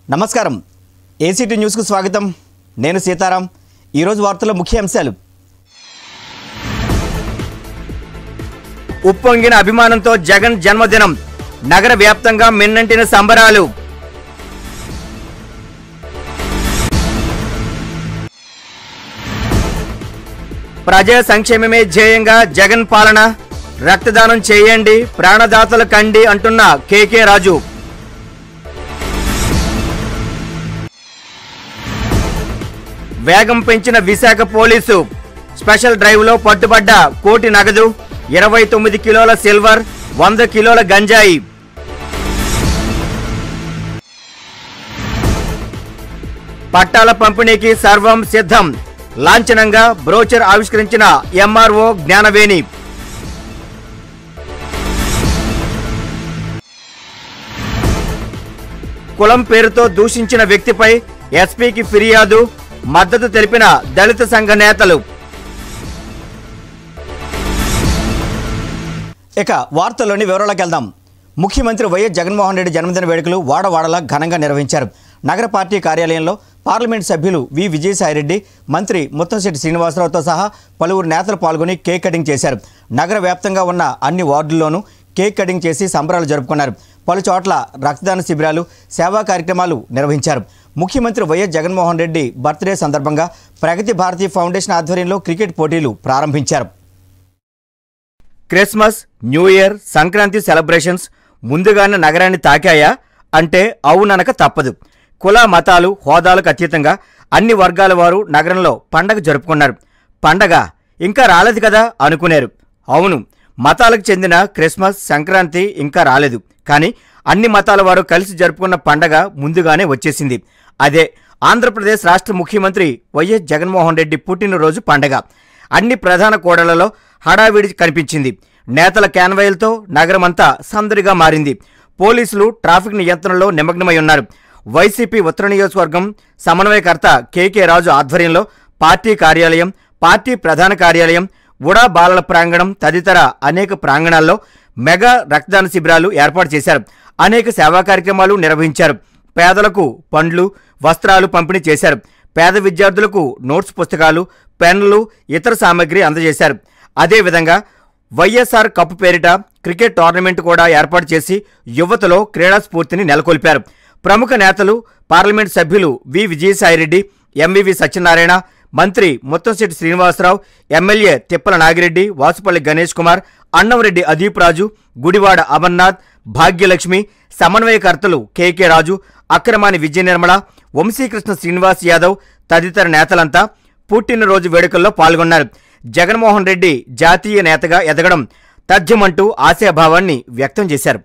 నమస్కారం ఏసీటీ న్యూస్కు స్వాగతం నేను సీతారాం ఈరోజు వార్తల ముఖ్య అంశాలు ఉప్పొంగిన అభిమానంతో జగన్ జన్మదినం నగర వ్యాప్తంగా మిన్నంటిన సంబరాలు ప్రజా సంక్షేమమే ధ్యేయంగా జగన్ పాలన రక్తదానం చేయండి ప్రాణదాతల కండి అంటున్న కేకే రాజు వేగం పెంచిన విశాఖ పోలీసు స్పెషల్ డ్రైవ్లో పట్టుబడ్డ కోటి నగదు ఇరవై తొమ్మిది కిలోల సిల్వర్ వంద కిలోల గంజాయి పట్టాల పంపిణీకి సర్వం సిద్ధం లాంఛనంగా బ్రోచర్ ఆవిష్కరించిన ఎంఆర్ఓ జ్ఞానవేణి కులం పేరుతో దూషించిన వ్యక్తిపై ఎస్పీకి ఫిర్యాదు మద్దతు తెలిపిన దళిత సంఘ నేతలు ఇక వార్తల్లోని వివరాలకు వెళ్దాం ముఖ్యమంత్రి వైఎస్ జగన్మోహన్ రెడ్డి జన్మదిన వేడుకలు వాడవాడలా ఘనంగా నిర్వహించారు నగర పార్టీ కార్యాలయంలో పార్లమెంట్ సభ్యులు వి విజయసాయిరెడ్డి మంత్రి ముత్తంశెట్టి శ్రీనివాసరావుతో సహా పలువురు నేతలు పాల్గొని కేక్ కటింగ్ చేశారు నగర వ్యాప్తంగా ఉన్న అన్ని వార్డుల్లోనూ కేక్ కటింగ్ చేసి సంబరాలు జరుపుకున్నారు పలు చోట్ల రక్తదాన శిబిరాలు సేవా కార్యక్రమాలు నిర్వహించారు ముఖ్యమంత్రి వైఎస్ జగన్మోహన్ రెడ్డి బర్త్డే సందర్భంగా ప్రగతి భారతి ఫౌండేషన్ ఆధ్వర్యంలో క్రికెట్ పోటీలు ప్రారంభించారు Christmas new year Sankranti celebrations ముందుగానే నగరాన్ని తాకాయా అంటే అవుననక తప్పదు కుల మతాలు హోదాలకు అతీతంగా అన్ని వర్గాల వారు నగరంలో పండగ జరుపుకున్నారు పండగ ఇంకా రాలేదు కదా అనుకున్నారు అవును మతాలకు చెందిన క్రిస్మస్ సంక్రాంతి ఇంకా రాలేదు కానీ అన్ని మతాల వారు కలిసి జరుపుకున్న పండగ ముందుగానే వచ్చేసింది అదే ఆంధ్రప్రదేశ్ రాష్ట్ర ముఖ్యమంత్రి వైఎస్ జగన్మోహన్ రెడ్డి పుట్టినరోజు పండగ అన్ని ప్రధాన కూడళ్లలో హడావిడి కనిపించింది నేతల క్యాన్వాయిలతో నగరమంతా సందడిగా మారింది పోలీసులు ట్రాఫిక్ నియంత్రణలో నిమగ్నమై ఉన్నారు వైసీపీ ఉత్తర నియోజకవర్గం సమన్వయకర్త కేకే రాజు ఆధ్వర్యంలో పార్టీ కార్యాలయం పార్టీ ప్రధాన కార్యాలయం ఉడా బాలల ప్రాంగణం తదితర అనేక ప్రాంగణాల్లో మెగా రక్తదాన శిబిరాలు ఏర్పాటు చేశారు అనేక సేవా కార్యక్రమాలు నిర్వహించారు పేదలకు పండ్లు వస్త్రాలు పంపిణీ చేశారు పేద విద్యార్థులకు నోట్స్ పుస్తకాలు పెన్నులు ఇతర సామాగ్రి అందజేశారు అదేవిధంగా వైఎస్ఆర్ కప్ పేరిట క్రికెట్ టోర్నమెంట్ కూడా ఏర్పాటు చేసి యువతలో క్రీడా స్ఫూర్తిని నెలకొల్పారు ప్రముఖ నేతలు పార్లమెంట్ సభ్యులు వి విజయసాయిరెడ్డి ఎంవివి సత్యనారాయణ మంత్రి ముత్తంశెట్టి శ్రీనివాసరావు ఎమ్మెల్యే తిప్పల నాగిరెడ్డి వాసుపల్లి గణేష్ కుమార్ అన్నంరెడ్డి అదీప్ రాజు గుడివాడ అమర్నాథ్ భాగ్యలక్ష్మి సమన్వయకర్తలు కేకే రాజు అక్రమాని విజయ నిర్మల వంశీకృష్ణ శ్రీనివాస్ యాదవ్ తదితర నేతలంతా పుట్టినరోజు వేడుకల్లో పాల్గొన్నారు జగన్మోహన్ రెడ్డి జాతీయ నేతగా ఎదగడం తథ్యమంటూ ఆశాభావాన్ని వ్యక్తం చేశారు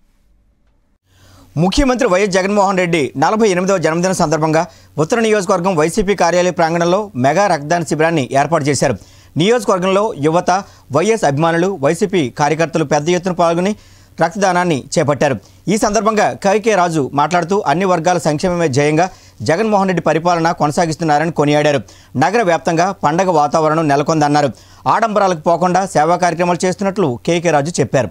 ముఖ్యమంత్రి వైఎస్ జగన్మోహన్ రెడ్డి నలభై ఎనిమిదవ జన్మదిన సందర్భంగా ఉత్తర నియోజకవర్గం వైసీపీ కార్యాలయ ప్రాంగణంలో మెగా రక్తదాన శిబిరాన్ని ఏర్పాటు చేశారు నియోజకవర్గంలో యువత వైఎస్ అభిమానులు వైసీపీ కార్యకర్తలు పెద్ద ఎత్తున పాల్గొని రక్తదానాన్ని చేపట్టారు ఈ సందర్భంగా కైకే రాజు మాట్లాడుతూ అన్ని వర్గాల సంక్షేమమే ధ్యేయంగా జగన్మోహన్ రెడ్డి పరిపాలన కొనసాగిస్తున్నారని కొనియాడారు నగర వ్యాప్తంగా పండగ వాతావరణం నెలకొందన్నారు ఆడంబరాలకు పోకుండా సేవా కార్యక్రమాలు చేస్తున్నట్లు కేకే రాజు చెప్పారు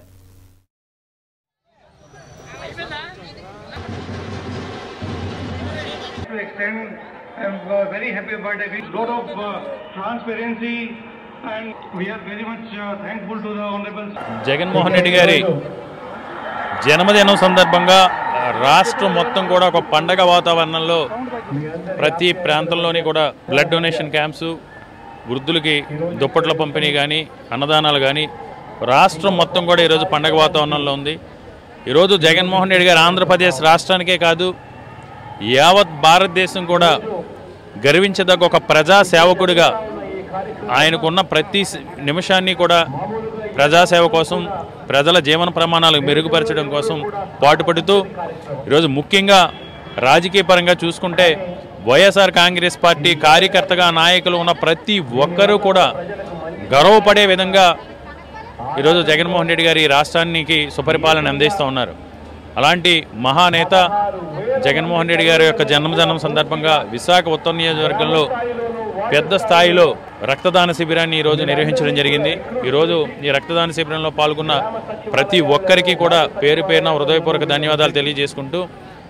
to extend a uh, very happy birthday. with lot of uh, transparency and we are very much uh, thankful to the honorable Jaganmohan Reddy గారి జన్మదినం సందర్భంగా రాష్ట్రం మొత్తం కూడా ఒక పండగ వాతావరణంలో ప్రతి ప్రాంతంలోని కూడా బ్లడ్ డొనేషన్ క్యాంప్స్ వృద్ధులకి దుప్పట్ల పంపిణీ కానీ అన్నదానాలు కానీ రాష్ట్రం మొత్తం కూడా ఈరోజు పండగ వాతావరణంలో ఉంది ఈరోజు జగన్మోహన్ రెడ్డి గారు ఆంధ్రప్రదేశ్ రాష్ట్రానికే కాదు యావత్ భారతదేశం కూడా గర్వించదగ్గ ఒక ప్రజా సేవకుడిగా ఆయనకున్న ప్రతి స్- నిమిషాన్ని కూడా ప్రజాసేవ కోసం ప్రజల జీవన ప్రమాణాలు మెరుగుపరచడం కోసం పాటుపడుతూ ఈరోజు ముఖ్యంగా రాజకీయ పరంగా చూసుకుంటే వైఎస్ఆర్ కాంగ్రెస్ పార్టీ కార్యకర్తగా నాయకులు ఉన్న ప్రతి ఒక్కరూ కూడా గర్వపడే విధంగా ఈరోజు జగన్మోహన్ రెడ్డి గారు ఈ రాష్ట్రానికి సుపరిపాలన అందిస్తూ ఉన్నారు అలాంటి మహానేత జగన్మోహన్ రెడ్డి గారి యొక్క జన్మదినం సందర్భంగా విశాఖ ఉత్తర నియోజకవర్గంలో పెద్ద స్థాయిలో రక్తదాన శిబిరాన్ని ఈరోజు నిర్వహించడం జరిగింది ఈరోజు ఈ రక్తదాన శిబిరంలో పాల్గొన్న ప్రతి ఒక్కరికి కూడా పేరు పేరున హృదయపూర్వక ధన్యవాదాలు తెలియజేసుకుంటూ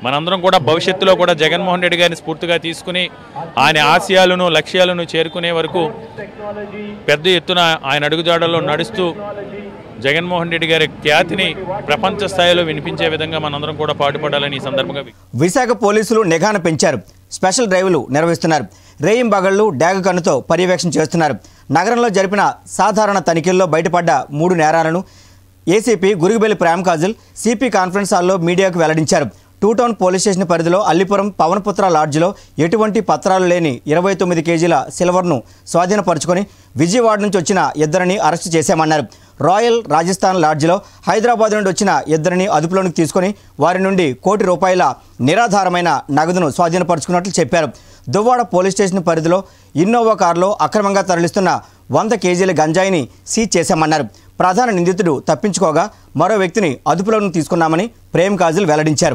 మనందరం కూడా భవిష్యత్తులో కూడా జగన్మోహన్ రెడ్డి గారిని స్ఫూర్తిగా తీసుకుని ఆయన ఆశయాలను లక్ష్యాలను చేరుకునే వరకు పెద్ద ఎత్తున ఆయన అడుగుజాడల్లో నడుస్తూ జగన్మోహన్ రెడ్డి గారి ఖ్యాతిని ప్రపంచ స్థాయిలో వినిపించే విధంగా మనందరం కూడా పాటుపడాలని ఈ సందర్భంగా విశాఖ పోలీసులు నిఘాను పెంచారు స్పెషల్ డ్రైవ్లు నిర్వహిస్తున్నారు రేయింబగళ్లు డ్యాగ కన్నుతో పర్యవేక్షణ చేస్తున్నారు నగరంలో జరిపిన సాధారణ తనిఖీల్లో బయటపడ్డ మూడు నేరాలను ACP Gurugubelli Prem Kajal CP conference హాల్లో మీడియాకు వెల్లడించారు టూ టౌన్ పోలీస్ స్టేషన్ పరిధిలో అల్లిపురం పవనపుత్ర లాడ్జిలో ఎటువంటి పత్రాలు లేని ఇరవై తొమ్మిది కేజీల సిల్వర్ను స్వాధీనపరుచుకొని విజయవాడ నుంచి వచ్చిన ఇద్దరిని అరెస్టు చేశామన్నారు రాయల్ రాజస్థాన్ లాడ్జిలో హైదరాబాద్ నుండి వచ్చిన ఇద్దరిని అదుపులోనికి తీసుకొని వారి నుండి కోటి రూపాయల నిరాధారమైన నగదును స్వాధీనపరుచుకున్నట్లు చెప్పారు దువ్వాడ పోలీస్ స్టేషన్ పరిధిలో ఇన్నోవా కారులో అక్రమంగా తరలిస్తున్న వంద కేజీల గంజాయిని సీజ్ చేశామన్నారు ప్రధాన నిందితుడు తప్పించుకోగా మరో వ్యక్తిని అదుపులోకి తీసుకున్నామని ప్రేమ్ కాజల్ వెల్లడించారు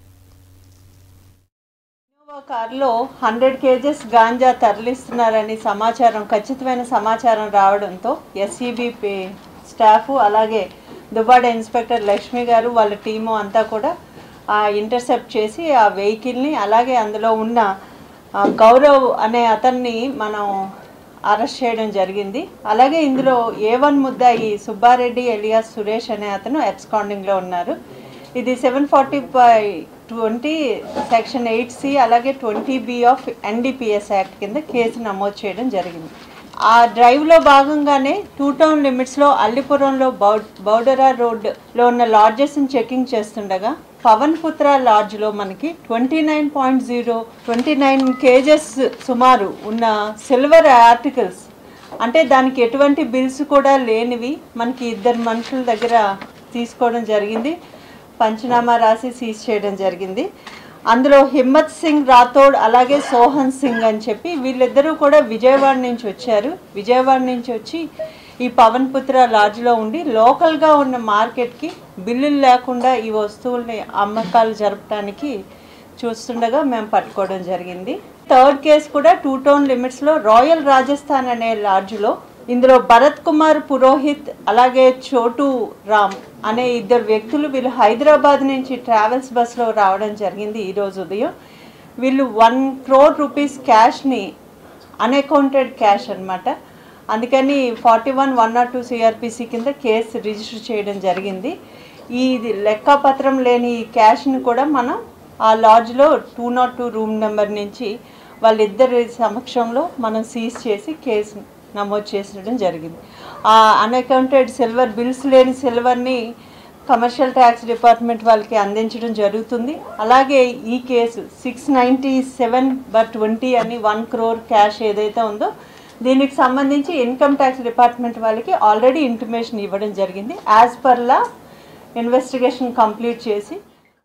ఇన్నోవా కారులో హండ్రెడ్ కేజెస్ గాంజా తరలిస్తున్నారని సమాచారం ఖచ్చితమైన సమాచారం రావడంతో ఎస్ఈబి స్టాఫ్ అలాగే దుబ్బాడ ఇన్స్పెక్టర్ లక్ష్మి గారు వాళ్ళ టీము అంతా కూడా ఆ ఇంటర్సెప్ట్ చేసి ఆ వెహికల్ని అలాగే అందులో ఉన్న ఆ, గౌరవ్ అనే అతన్ని మనం అరెస్ట్ చేయడం జరిగింది అలాగే ఇందులో ఏ వన్ ముద్దాయి సుబ్బారెడ్డి ఎలియాస్ సురేష్ అనే అతను ఎక్స్కాండింగ్లో ఉన్నారు ఇది seven forty by twenty section eight C అలాగే twenty B of NDPS act కింద కేసు నమోదు చేయడం జరిగింది ఆ డ్రైవ్లో భాగంగానే టూ టౌన్ లిమిట్స్లో అల్లిపురంలో బౌ బౌడరా రోడ్లో ఉన్న లాడ్జెస్ని చెకింగ్ చేస్తుండగా పవన్ పుత్ర లాడ్జ్లో మనకి twenty nine point zero twenty nine kgs సుమారు ఉన్న సిల్వర్ ఆర్టికల్స్ అంటే దానికి ఎటువంటి బిల్స్ కూడా లేనివి మనకి ఇద్దరు మనుషుల దగ్గర తీసుకోవడం జరిగింది పంచనామా రాసి సీజ్ చేయడం జరిగింది అందులో హిమ్మత్ సింగ్ రాథోడ్ అలాగే సోహన్ సింగ్ అని చెప్పి వీళ్ళిద్దరూ కూడా విజయవాడ నుంచి వచ్చారు విజయవాడ నుంచి వచ్చి ఈ పవన్ పుత్ర లాడ్జ్లో ఉండి లోకల్గా ఉన్న మార్కెట్కి బిల్లులు లేకుండా ఈ వస్తువుల్ని అమ్మకాలు జరపడానికి చూస్తుండగా మేము పట్టుకోవడం జరిగింది థర్డ్ కేసు కూడా టూ టౌన్ లిమిట్స్లో రాయల్ రాజస్థాన్ అనే లాడ్జ్లో ఇందులో భరత్ కుమార్ పురోహిత్ అలాగే చోటు రామ్ అనే ఇద్దరు వ్యక్తులు వీళ్ళు హైదరాబాద్ నుంచి ట్రావెల్స్ బస్లో రావడం జరిగింది ఈరోజు ఉదయం వీళ్ళు వన్ క్రోర్ రూపీస్ క్యాష్ని అన్అకౌంటెడ్ క్యాష్ అన్నమాట అందుకని forty one one not two CRPC కింద కేసు రిజిస్టర్ చేయడం జరిగింది ఈ ఇది లెక్కపత్రం లేని ఈ క్యాష్ని కూడా మనం ఆ లాడ్జ్లో two not two room number నుంచి వాళ్ళిద్దరి సమక్షంలో మనం సీజ్ చేసి కేసు నమోదు చేసడం జరిగింది ఆ అన్అకౌంటెడ్ సిల్వర్ బిల్స్ లేని సిల్వర్ని కమర్షియల్ ట్యాక్స్ డిపార్ట్మెంట్ వాళ్ళకి అందించడం జరుగుతుంది అలాగే ఈ case six ninety seven but twenty అని వన్ క్రోర్ క్యాష్ ఏదైతే ఉందో దీనికి సంబంధించి ఇన్కమ్ ట్యాక్స్ డిపార్ట్మెంట్ వాళ్ళకి ఆల్రెడీ ఇంటిమేషన్ ఇవ్వడం జరిగింది as per law investigation complete చేసి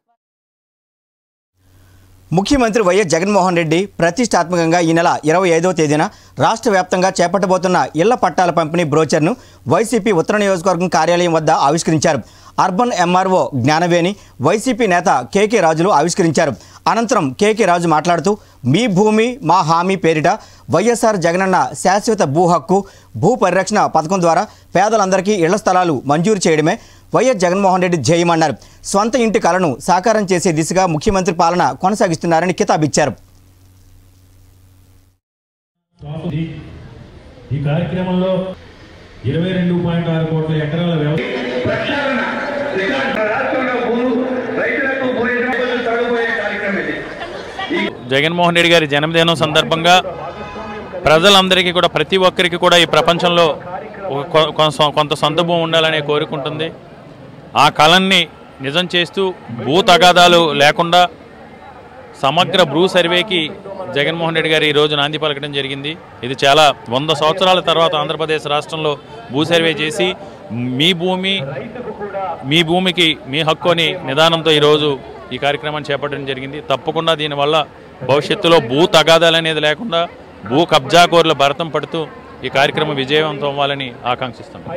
ముఖ్యమంత్రి వైఎస్ జగన్మోహన్ రెడ్డి ప్రతిష్టాత్మకంగా ఈ నెల ఇరవై ఐదవ తేదీన రాష్ట్ర వ్యాప్తంగా చేపట్టబోతున్న ఇళ్ల పట్టాల పంపిణీ బ్రోచర్ను వైసీపీ ఉత్తర నియోజకవర్గం కార్యాలయం వద్ద ఆవిష్కరించారు అర్బన్ ఎంఆర్ఓ జ్ఞానవేణి వైసీపీ నేత కేకే రాజులు ఆవిష్కరించారు అనంతరం కేకే రాజు మాట్లాడుతూ మీ భూమి మా హామీ పేరిట వైఎస్ఆర్ జగనన్న శాశ్వత భూ హక్కు భూ పరిరక్షణ పథకం ద్వారా పేదలందరికీ ఇళ్ల స్థలాలు మంజూరు చేయడమే వైఎస్ జగన్మోహన్ రెడ్డి ధ్యేయమన్నారు స్వంత ఇంటి కలను సాకారం చేసే దిశగా ముఖ్యమంత్రి పాలన కొనసాగిస్తున్నారని కితాబిచ్చారు ఈ- ఈ కార్యక్రమంలో ఇరవై రెండు పాయింట్ ఆరు కోట్ల ఎకరాల వ్యవసాయ ప్రక్షాళన రికార్డు రాష్ట్రంలో భూ రైతులకు భూయజమానులు తడబోయే కార్యక్రమం ఇది జగన్మోహన్ రెడ్డి గారి జన్మదినం సందర్భంగా ప్రజలందరికీ కూడా ప్రతి ఒక్కరికి కూడా ఈ ప్రపంచంలో ఒక కొ- కొ- సొ- కొంత సొంత భూమి ఉండాలని కోరుకుంటుంది ఆ కళన్ని నిజం చేస్తూ భూ తగాదాలు లేకుండా సమగ్ర భూ సర్వేకి జగన్మోహన్ రెడ్డి గారు ఈ రోజు నాంది పలకడం జరిగింది ఇది చాలా వంద సంవత్సరాల తర్వాత ఆంధ్రప్రదేశ్ రాష్ట్రంలో భూ సర్వే చేసి మీ భూమి మీ భూమికి మీ హక్కు అని నిదానంతో ఈరోజు ఈ కార్యక్రమాన్ని చేపట్టడం జరిగింది తప్పకుండా దీనివల్ల భవిష్యత్తులో భూ తగాదాలు అనేది లేకుండా భూ కబ్జాకోరుల భరతం పడుతూ ఈ కార్యక్రమం విజయవంతం అవ్వాలని ఆకాంక్షిస్తున్నాం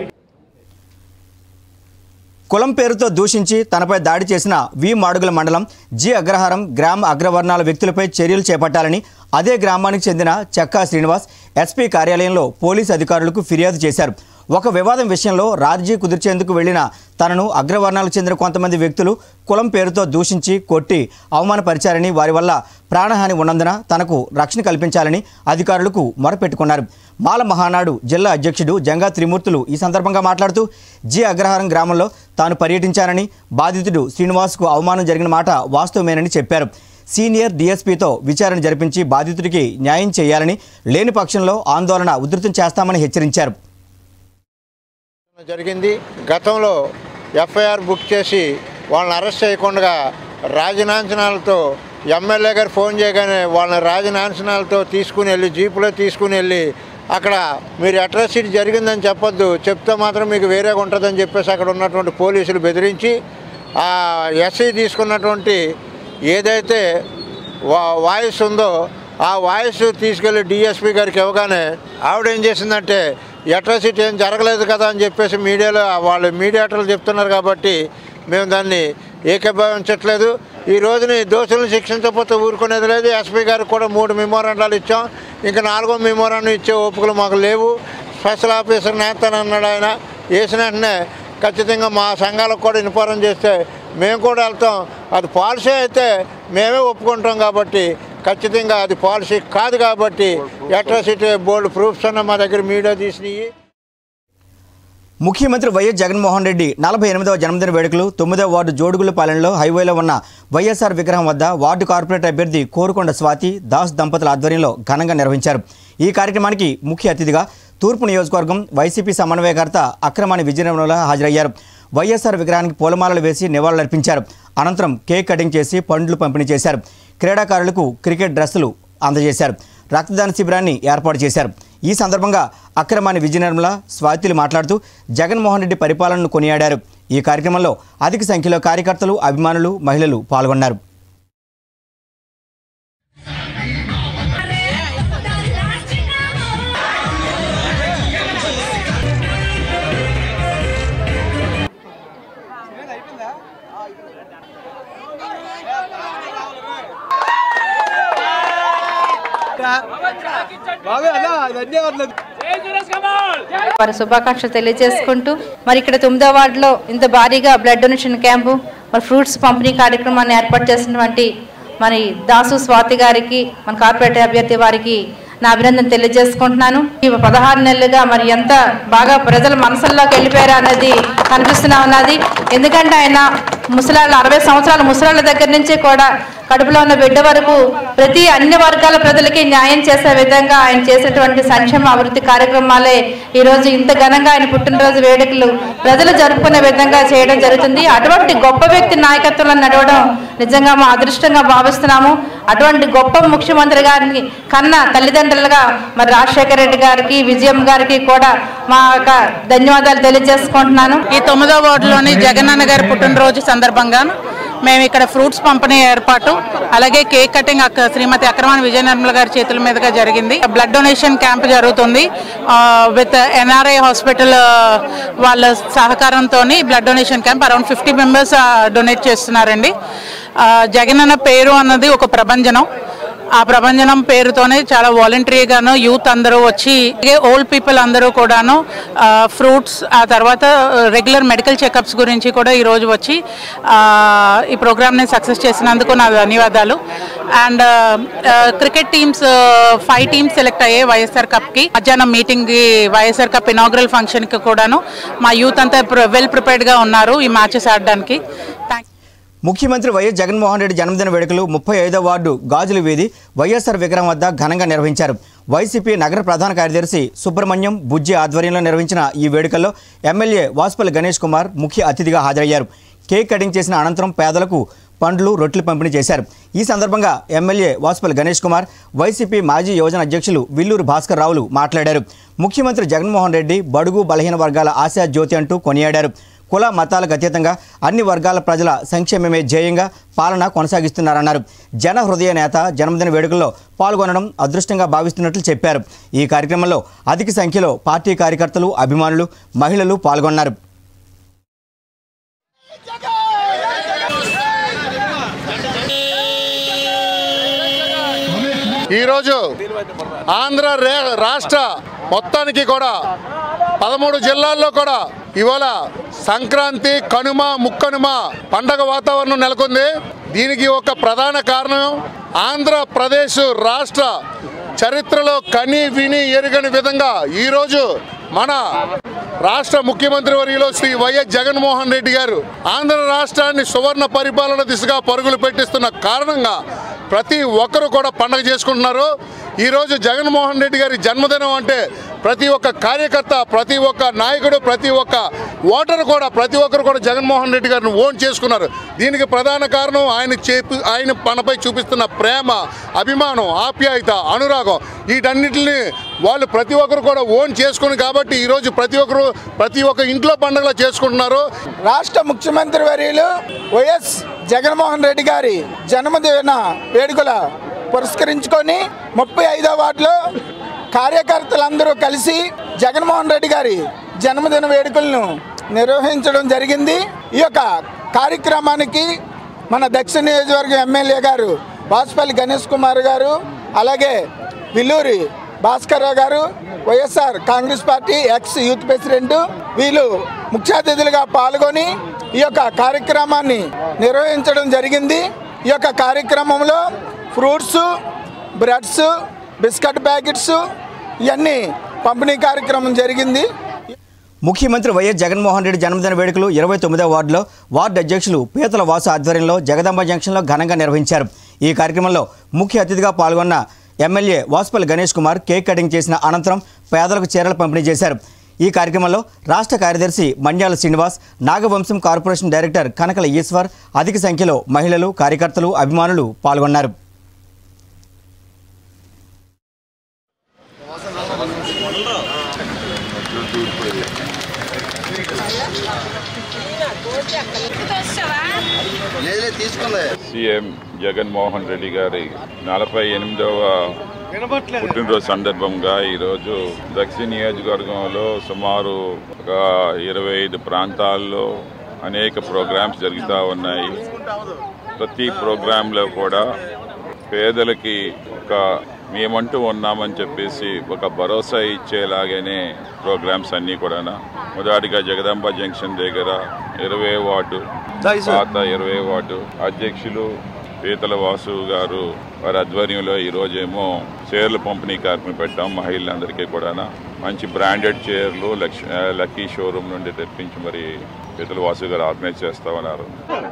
కులం పేరుతో దూషించి తనపై దాడి చేసిన వి మాడుగుల మండలం జి అగ్రహారం గ్రామ అగ్రవర్ణాల వ్యక్తులపై చర్యలు చేపట్టాలని అదే గ్రామానికి చెందిన చెక్కా శ్రీనివాస్ ఎస్పీ కార్యాలయంలో పోలీసు అధికారులకు ఫిర్యాదు చేశారు ఒక వివాదం విషయంలో రాజీ కుదిర్చేందుకు వెళ్లిన తనను అగ్రవర్ణాలకు చెందిన కొంతమంది వ్యక్తులు కులం పేరుతో దూషించి కొట్టి అవమానపరిచారని వారి వల్ల ప్రాణహాని ఉన్నందున తనకు రక్షణ కల్పించాలని అధికారులకు మొరపెట్టుకున్నారు మాల మహానాడు జిల్లా అధ్యక్షుడు జంగా త్రిమూర్తులు ఈ సందర్భంగా మాట్లాడుతూ జి అగ్రహారం గ్రామంలో తాను పర్యటించానని బాధితుడు శ్రీనివాస్కు అవమానం జరిగిన మాట వాస్తవమేనని చెప్పారు సీనియర్ డీఎస్పీతో విచారణ జరిపించి బాధితుడికి న్యాయం చేయాలని లేని పక్షంలో ఆందోళన ఉధృతం చేస్తామని హెచ్చరించారు జరిగింది గతంలో ఎఫ్ఐఆర్ బుక్ చేసి వాళ్ళని అరెస్ట్ చేయకుండా రాజనాంచనాలతో ఎమ్మెల్యే గారు ఫోన్ చేయగానే వాళ్ళని రాజనాంచనాలతో తీసుకుని వెళ్ళి జీపులో తీసుకుని వెళ్ళి అక్కడ మీరు అట్రాసిటీ జరిగిందని చెప్పొద్దు చెప్తే మాత్రం మీకు వేరేగా ఉంటుందని చెప్పేసి అక్కడ ఉన్నటువంటి పోలీసులు బెదిరించి ఆ ఎస్ఐ తీసుకున్నటువంటి ఏదైతే వా వాయిస్ ఉందో ఆ వాయిస్ తీసుకెళ్లి డిఎస్పీ గారికి ఇవ్వగానే ఆవిడ ఏం చేసిందంటే అట్రాసిటీ ఏం జరగలేదు కదా అని చెప్పేసి మీడియాలో వాళ్ళు మీడియాటర్లు చెప్తున్నారు కాబట్టి మేము దాన్ని ఏకీభవించట్లేదు ఈ రోజుని దోషులను శిక్షించకపోతే ఊరుకునేది లేదు ఎస్పీ గారికి కూడా మూడు మెమోరాండాలు ఇచ్చాం ఇంకా నాలుగో మెమోరాండం ఇచ్చే ఓపికలు మాకు లేవు స్పెషల్ ఆఫీసర్ నేస్తానన్నాడు ఆయన వేసిన వెంటనే ఖచ్చితంగా మా సంఘాలకు కూడా ఇన్ఫారం చేస్తే మేము కూడా వెళ్తాం అది పాలసీ అయితే మేమే ఒప్పుకుంటాం కాబట్టి ఖచ్చితంగా అది పాలసీ కాదు కాబట్టి అట్రాసిటీ బోర్డు ప్రూఫ్స్ అన్న మా దగ్గర మీడియా తీసినాయి ముఖ్యమంత్రి వైఎస్ జగన్మోహన్ రెడ్డి నలభై ఎనిమిదవ జన్మదిన వేడుకలు తొమ్మిదవ వార్డు జోడుగులపాలెంలో హైవేలో ఉన్న వైఎస్ఆర్ విగ్రహం వద్ద వార్డు కార్పొరేటర్ అభ్యర్థి కోరుకొండ స్వాతి దాస్ దంపతుల ఆధ్వర్యంలో ఘనంగా నిర్వహించారు ఈ కార్యక్రమానికి ముఖ్య అతిథిగా తూర్పు నియోజకవర్గం వైసీపీ సమన్వయకర్త అక్రమాని విజయనగరంలో హాజరయ్యారు వైఎస్ఆర్ విగ్రహానికి పూలమాలలు వేసి నివాళులర్పించారు అనంతరం కేక్ కటింగ్ చేసి పండ్లు పంపిణీ చేశారు క్రీడాకారులకు క్రికెట్ డ్రెస్సులు అందజేశారు రక్తదాన శిబిరాన్ని ఏర్పాటు చేశారు ఈ సందర్భంగా అక్రమాని విజయనిర్మల స్వాతిలు మాట్లాడుతూ జగన్మోహన్ రెడ్డి పరిపాలనను కొనియాడారు ఈ కార్యక్రమంలో అధిక సంఖ్యలో కార్యకర్తలు అభిమానులు మహిళలు పాల్గొన్నారు వారి శుభాకాంక్షలు తెలియజేసుకుంటూ మరి ఇక్కడ తొమ్మిదో వార్డులో ఇంత భారీగా బ్లడ్ డొనేషన్ క్యాంపు మరి ఫ్రూట్స్ పంపిణీ కార్యక్రమాన్ని ఏర్పాటు చేసినటువంటి మరి దాసు స్వాతి గారికి మన కార్పొరేటర్ అభ్యర్థి వారికి నా అభినందన తెలియజేసుకుంటున్నాను ఈ పదహారు నెలలుగా మరి ఎంత బాగా ప్రజల మనసుల్లోకి వెళ్ళిపోయారా అన్నది కనిపిస్తున్నా ఉన్నది ఎందుకంటే ఆయన ముసలాళ్ళ అరవై సంవత్సరాల ముసలాళ్ళ దగ్గర నుంచి కూడా కడుపులో ఉన్న బిడ్డ వరకు ప్రతి అన్ని వర్గాల ప్రజలకి న్యాయం చేసే విధంగా ఆయన చేసినటువంటి సంక్షేమ అభివృద్ధి కార్యక్రమాలే ఈ రోజు ఇంత ఘనంగా ఆయన పుట్టినరోజు వేడుకలు ప్రజలు జరుపుకునే విధంగా చేయడం జరుగుతుంది అటువంటి గొప్ప వ్యక్తి నాయకత్వంలో నడవడం నిజంగా మా అదృష్టంగా భావిస్తున్నాము అటువంటి గొప్ప ముఖ్యమంత్రి గారిని కన్నా తల్లిదండ్రులుగా మరి రాజశేఖర రెడ్డి గారికి విజయం గారికి కూడా మా యొక్క ధన్యవాదాలు తెలియజేసుకుంటున్నాను ఈ తొమ్మిదో వార్డులోని జగనన్న గారి పుట్టినరోజు సందర్భంగా మేము ఇక్కడ ఫ్రూట్స్ పంపిణీ ఏర్పాటు అలాగే కేక్ కటింగ్ అక్క శ్రీమతి అక్రమాన్ విజయ నిర్మల గారి చేతుల మీదుగా జరిగింది బ్లడ్ డొనేషన్ క్యాంప్ జరుగుతుంది విత్ ఎన్ఆర్ఐ హాస్పిటల్ వాళ్ళ సహకారంతో blood donation camp around fifty members donate చేస్తున్నారండి ఆ, జగనన్న పేరు అన్నది ఒక ప్రభంజనం ఆ ప్రభంజనం పేరుతోనే చాలా వాలంటరీగాను యూత్ అందరూ వచ్చి ఓల్డ్ పీపుల్ అందరూ కూడాను ఫ్రూట్స్ ఆ తర్వాత రెగ్యులర్ మెడికల్ చెకప్స్ గురించి కూడా ఈరోజు వచ్చి ఆ, ఈ ప్రోగ్రామ్ని సక్సెస్ చేసినందుకు నా ధన్యవాదాలు and cricket teams five teams select అయ్యాయి వైఎస్ఆర్ కప్కి మధ్యాహ్నం మీటింగ్కి వైఎస్ఆర్ కప్ ఇనాగ్రల్ ఫంక్షన్కి కూడాను మా యూత్ అంతా వెల్ ప్రిపేర్డ్గా ఉన్నారు ఈ మ్యాచెస్ ఆడడానికి థ్యాంక్స్ ముఖ్యమంత్రి వైఎస్ జగన్మోహన్ రెడ్డి జన్మదిన వేడుకలు ముప్పై ఐదో వార్డు గాజుల వీధి వైఎస్ఆర్ విగ్రహం వద్ద ఘనంగా నిర్వహించారు వైసీపీ నగర ప్రధాన కార్యదర్శి సుబ్రహ్మణ్యం బుజ్జి ఆధ్వర్యంలో నిర్వహించిన ఈ వేడుకల్లో ఎమ్మెల్యే వాసుపల్లి గణేష్ కుమార్ ముఖ్య అతిథిగా హాజరయ్యారు కేక్ కటింగ్ చేసిన అనంతరం పేదలకు పండ్లు రొట్టెలు పంపిణీ చేశారు ఈ సందర్భంగా ఎమ్మెల్యే వాసుపల్లి గణేష్ కుమార్ వైసీపీ మాజీ యువజన అధ్యక్షులు విల్లూరు భాస్కర్ రావులు మాట్లాడారు ముఖ్యమంత్రి జగన్మోహన్ రెడ్డి బడుగు బలహీన వర్గాల ఆశా జ్యోతి అంటూ కొనియాడారు కుల మతాలకు అతీతంగా అన్ని వర్గాల ప్రజల సంక్షేమమే ధ్యేయంగా పాలన కొనసాగిస్తున్నారన్నారు జన హృదయ నేత జన్మదిన వేడుకల్లో పాల్గొనడం అదృష్టంగా భావిస్తున్నట్లు చెప్పారు ఈ కార్యక్రమంలో అధిక సంఖ్యలో పార్టీ కార్యకర్తలు అభిమానులు మహిళలు పాల్గొన్నారు ఈరోజు ఆంధ్ర రే రాష్ట్ర మొత్తానికి కూడా పదమూడు జిల్లాల్లో కూడా ఇవాళ సంక్రాంతి కనుమ ముక్కనుమ పండగ వాతావరణం నెలకొంది దీనికి ఒక ప్రధాన కారణం ఆంధ్రప్రదేశ్ రాష్ట్ర చరిత్రలో కని విని ఎరుగని విధంగా ఈరోజు మన రాష్ట్ర ముఖ్యమంత్రి వర్యులు శ్రీ వైఎస్ జగన్మోహన్ రెడ్డి గారు ఆంధ్ర రాష్ట్రాన్ని సువర్ణ పరిపాలన దిశగా పరుగులు పెట్టిస్తున్న కారణంగా ప్రతి ఒక్కరు కూడా పండగ చేసుకుంటున్నారు ఈరోజు జగన్మోహన్ రెడ్డి గారి జన్మదినం అంటే ప్రతి ఒక్క కార్యకర్త ప్రతి ఒక్క నాయకుడు ప్రతి ఒక్క ఓటరు కూడా ప్రతి ఒక్కరు కూడా జగన్మోహన్ రెడ్డి గారిని ఓన్ చేసుకున్నారు దీనికి ప్రధాన కారణం ఆయన చేపి ఆయన మనపై చూపిస్తున్న ప్రేమ అభిమానం ఆప్యాయత అనురాగం వీటన్నిటిని వాళ్ళు ప్రతి ఒక్కరు కూడా ఓన్ చేసుకుని కాబట్టి ఈరోజు ప్రతి ఒక్కరు ప్రతి ఒక్క ఇంట్లో పండుగలు చేసుకుంటున్నారు రాష్ట్ర ముఖ్యమంత్రి వర్యులు వైఎస్ జగన్మోహన్ రెడ్డి గారి జన్మదిన వేడుకల పురస్కరించుకొని ముప్పై ఐదో వార్డులో కార్యకర్తలందరూ కలిసి జగన్మోహన్ రెడ్డి గారి జన్మదిన వేడుకలను నిర్వహించడం జరిగింది ఈ యొక్క కార్యక్రమానికి మన దక్షిణ నియోజకవర్గం ఎమ్మెల్యే గారు వాసుపల్లి గణేష్ కుమార్ గారు అలాగే విల్లూరి భాస్కర్రావు గారు YSR Congress party ex youth president వీళ్ళు ముఖ్య అతిథులుగా పాల్గొని ఈ యొక్క కార్యక్రమాన్ని నిర్వహించడం జరిగింది ఈ యొక్క కార్యక్రమంలో ఫ్రూట్స్ బ్రెడ్స్ బిస్కెట్ ప్యాకెట్స్ ఇవన్నీ పంపిణీ కార్యక్రమం జరిగింది ముఖ్యమంత్రి వైఎస్ జగన్మోహన్ రెడ్డి జన్మదిన వేడుకలు ఇరవై తొమ్మిదవ వార్డులో వార్డు అధ్యక్షులు పీతల వాసు ఆధ్వర్యంలో జగదాంబ జంక్షన్లో ఘనంగా నిర్వహించారు ఈ కార్యక్రమంలో ముఖ్య అతిథిగా పాల్గొన్న MLA Vasupalli Ganesh Kumar cake cutting చేసిన అనంతరం పేదలకు చీరలు పంపిణీ చేశారు ఈ కార్యక్రమంలో రాష్ట్ర కార్యదర్శి మండ్యాల శ్రీనివాస్ నాగవంశం కార్పొరేషన్ డైరెక్టర్ కనకల ఈశ్వర్ అధిక సంఖ్యలో మహిళలు కార్యకర్తలు అభిమానులు పాల్గొన్నారు సీఎం జగన్మోహన్ రెడ్డి గారి నలభై ఎనిమిదవ పుట్టినరోజు సందర్భంగా ఈరోజు దక్షిణ నియోజకవర్గంలో సుమారు ఒక ఇరవై ఐదు ప్రాంతాల్లో అనేక ప్రోగ్రామ్స్ జరుగుతూ ఉన్నాయి ప్రతి ప్రోగ్రాంలో కూడా పేదలకి ఒక మేమంటూ ఉన్నామని చెప్పేసి ఒక భరోసా ఇచ్చేలాగానే ప్రోగ్రామ్స్ అన్నీ కూడా మొదటిగా జగదాంబ జంక్షన్ దగ్గర ఇరవై వార్డు పాత ఇరవై వార్డు అధ్యక్షులు పీతల వాసు గారు వారి ఆధ్వర్యంలో ఈ రోజేమో చీరల పంపిణీ కార్యక్రమం పెట్టాం మహిళలందరికీ కూడా మంచి బ్రాండెడ్ చీరలు లక్ష లక్కీ షోరూమ్ నుండి తెప్పించి మరి పీతల వాసు గారు ఆర్గనైజ్ చేస్తా ఉన్నారు